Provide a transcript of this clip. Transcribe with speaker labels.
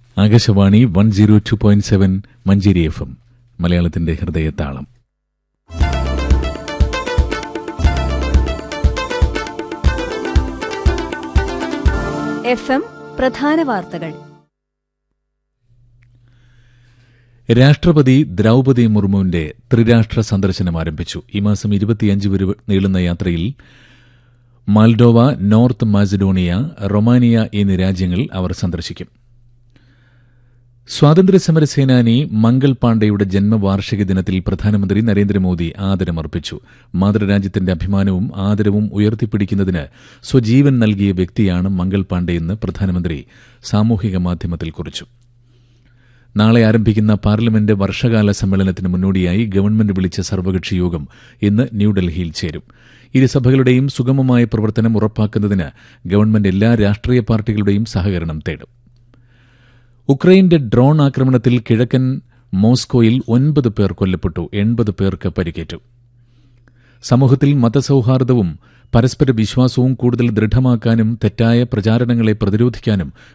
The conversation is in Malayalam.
Speaker 1: Akashvani one zero two point seven Manjeri F M മലയാളത്തിന്റെ ഹൃദയത്താളം
Speaker 2: എഫ് എം പ്രധാന വാർത്തകൾ
Speaker 1: രാഷ്ട്രപതി ദ്രൗപതി മുർമുവിന്റെ ത്രിരാഷ്ട്ര സന്ദർശനം ആരംഭിച്ചു ഈ മാസം ഇരുപത്തിയഞ്ച് വരെ നീളുന്ന യാത്രയിൽ മാൽഡോവ നോർത്ത് മാസിഡോണിയ റൊമാനിയ എന്നീ രാജ്യങ്ങൾ അവർ സന്ദർശിക്കും സ്വാതന്ത്ര്യസമര സേനാനി മംഗൾ പാണ്ഡെയുടെ ജന്മവാർഷിക ദിനത്തിൽ പ്രധാനമന്ത്രി നരേന്ദ്രമോദി ആദരമർപ്പിച്ചു മാതൃരാജ്യത്തിന്റെ അഭിമാനവും ആദരവും ഉയർത്തിപ്പിടിക്കുന്നതിന് സ്വജീവൻ നൽകിയ വ്യക്തിയാണ് മംഗൾ പാണ്ഡെയെന്ന് പ്രധാനമന്ത്രി സാമൂഹിക മാധ്യമത്തിൽ കുറിച്ചു നാളെ ആരംഭിക്കുന്ന പാർലമെന്റ് വർഷകാല സമ്മേളനത്തിന് മുന്നോടിയായി ഗവൺമെന്റ് വിളിച്ച സർവകക്ഷി യോഗം ഇന്ന് ന്യൂഡൽഹിയിൽ ചേരും ഇരുസഭകളുടെയും സുഗമമായ പ്രവർത്തനം ഉറപ്പാക്കുന്നതിന് ഗവൺമെന്റ് എല്ലാ രാഷ്ട്രീയ പാർട്ടികളുടെയും സഹകരണം തേടും ഉക്രൈന്റെ ഡ്രോൺ ആക്രമണത്തിൽ കിഴക്കൻ മോസ്കോയിൽ ഒൻപത് പേർ കൊല്ലപ്പെട്ടു എൺപത് പേർക്ക് പരിക്കേറ്റു സമൂഹത്തിൽ മതസൌഹാർദ്ദവും പരസ്പര വിശ്വാസവും കൂടുതൽ ദൃഢമാക്കാനും തെറ്റായ പ്രചാരണങ്ങളെ പ്രതിരോധിക്കാനും